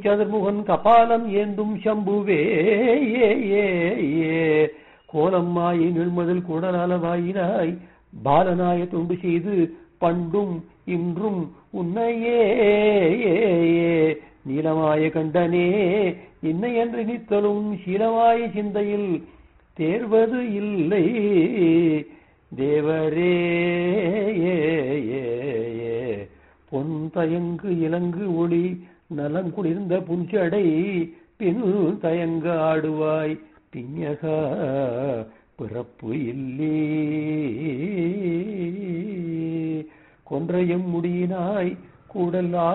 சதுர்முகன் கபாலம் ஏந்தும் சம்புவே ஏ ஏ ஏ கோலம்மாயை நிழ்மதில் குடலளவாயினாய் பாலனாய தொண்டு செய்து பண்டும் இன்றும் உன்னையே ஏ, ஏ. நீலமாய கண்டனே இன்னையன்று நித்தலும் சீலமாய சிந்தையில் தேர்வது இல்லை தேவரே ஏ, ஏ, ஏ. பொன் தயங்கு இலங்கு ஒளி நலம் குளிர்ந்த புஞ்சடை பின் தயங்க ஆடுவாய் பிஞகா பிறப்பு இல்லே கொன்றையும் முடியினாய் கூடல்